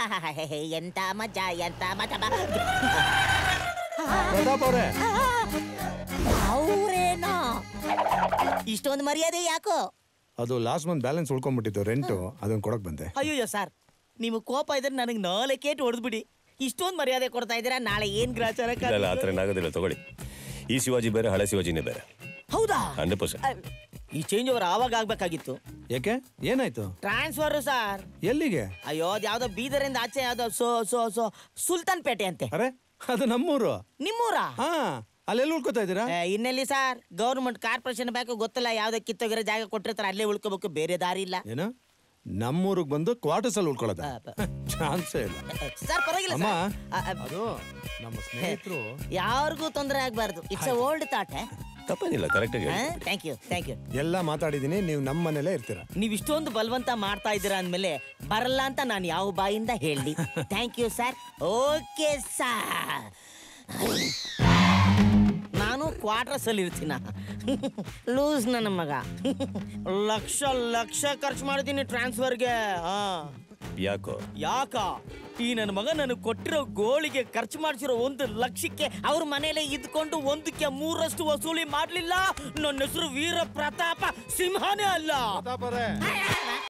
ಎಂತ ಮಜಾ ಎಂತ ಮಜಾ ಪ್ರತಾಪ್ ಅವ್ರೆ ಅವ್ರೇನೋ ಇಷ್ಟೊಂದು ಮರ್ಯಾದೆ ಯಾಕೋ ಅದು ಲಾಸ್ಟ್ ಮಂತ್ ಬ್ಯಾಲೆನ್ಸ್ ಉಳ್ಕೊಂಡ್ಬಿಟ್ಟಿತ್ತು ರೆಂಟು ಅದನ್ನ ಕೊಡಕ್ ಬಂದೆ ಅಯ್ಯೋ ಸರ್ ನಿಮಗೆ ಕೋಪ ಇದ್ರೆ ನನಗೆ ನಾಳೆ ಕೇಟ್ ಹೊಡೆದ್ಬಿಡಿ ಇಷ್ಟೊಂದು ಮರ್ಯಾದೆ ಕೊಡ್ತಾ ಇದ್ದೀರಾ ನಾಳೆ ಏನ್ ಗ್ರಾಚಾರ ಇಲ್ಲ ಆ ಥರ ಏನಾಗೋದಿಲ್ಲ ತಗೊಳ್ಳಿ ಈ ಶಿವಾಜಿ ಬೇರೆ ಹಳೆ ಶಿವಾಜಿನೇ ಬೇರೆ ಹೌದಾ ಹಂಡ್ರೆಡ್ ಪರ್ಸೆಂಟ್ ಅಹ್, ಈ ಚೇಂಜ್ ಓವರ್ ಆವಾಗ ಆಗ್ಬೇಕಾಗಿತ್ತು ಯಾಕೆ ಏನಾಯ್ತು ಟ್ರಾನ್ಸ್ಫರ್ ಸರ್ ಎಲ್ಲಿಗೆ ಅಯ್ಯೋ ಅದು ಯಾವ್ದೋ ಬೀದರಿಂದ ಆಚೆ ಯಾವ್ದೋ ಸೋ ಸೋ ಸೋ ಸುಲ್ತಾನ್ ಪೇಟೆ ಅಂತೆ ಅರೆ ಅದು ನಮ್ಮೂರು ನಿಮ್ಮೂರ ಹಾ ಅಲ್ಲೆಲ್ಲಿ ಉಳ್ಕೊತಾ ಇದ್ದೀರಾ ಇನ್ನೆಲ್ಲಿ ಸರ್ ಗೌರ್ಮೆಂಟ್ ಕಾರ್ಪೊರೇಷನ್ ಬೇಕು ಗೊತ್ತಿಲ್ಲ ಯಾವ್ದೋ ಕಿತ್ತೋಗಿರೋ ಜಾಗ ಕೊಟ್ಟಿರ್ತಾರೆ ಅಲ್ಲೇ ಉಳ್ಕೋಬೇಕು ಬೇರೆ ದಾರಿ ಇಲ್ಲ ಏನು ನಮ್ಮೂರಿಗೆ ಬಂದು ಕ್ವಾರ್ಟರ್ಸ್ ಅಲ್ಲಿ ಉಳ್ಕೊಳ್ಳೋದ ಆ, ಬ- ಚಾನ್ಸೇ ಇಲ್ಲ ಸರ್ ಪರವಾಗಿಲ್ಲ ಅಮ್ಮ ಸರ್. ಅ, ಅ, ಅದು ನಮ್ಮ ಸ್ನೇಹಿತರು ಯಾರಿಗೂ ತೊಂದರೆ ಆಗ್ಬಾರ್ದು ಇಟ್ಸ್ ಅ ಓಲ್ಡ್ ಥಾಟ್ ತಪ್ಪೇನಿಲ್ಲ ಕರೆಕ್ಟಾಗಿ ಥ್ಯಾಂಕ್ ಯು ಥ್ಯಾಂಕ್ ಯು ಎಲ್ಲ ಮಾತಾಡಿದೀನಿ ನೀವು ನಮ್ಮ ಮನೇಲೇ ಇರ್ತೀರಾ ನೀವು ಇಷ್ಟೊಂದು ಬಲವಂತ ಮಾಡ್ತಾ ಇದ್ದೀರಾ ಅಂದಮೇಲೆ ಬರಲ್ಲ ಅಂತ ನಾನು ಯಾವ ಬಾಯಿಂದ ಹೇಳಿ thank you sir okay sir ನಾನು ಕ್ವಾರ್ಟರ್ಸ್ ಅಲ್ಲಿ ಇರ್ತೀನ ಲೂಸ್ ನನ್ನ ಮಗ ಲಕ್ಷ ಲಕ್ಷ ಖರ್ಚು ಮಾಡಿದ್ದೀನಿ ಟ್ರಾನ್ಸ್ಫರ್ಗೆ ಹಾ ಯಾಕೋ ಯಾಕ ಈ ನನ್ನ ಮಗ ನನಗೆ ಕೊಟ್ಟಿರೋ ಗೋಳಿಗೆ ಖರ್ಚು ಮಾಡಿಸಿರೋ ಒಂದು ಲಕ್ಷಕ್ಕೆ ಅವ್ರ ಮನೇಲೆ ಇದ್ಕೊಂಡು ಒಂದಕ್ಕೆ ಮೂರಷ್ಟು ವಸೂಲಿ ಮಾಡ್ಲಿಲ್ಲ ನನ್ನ ಹೆಸರು ವೀರ ಪ್ರತಾಪ ಸಿಂಹನೇ ಅಲ್ಲ ಪ್ರತಾಪ್ ಅವ್ರೆ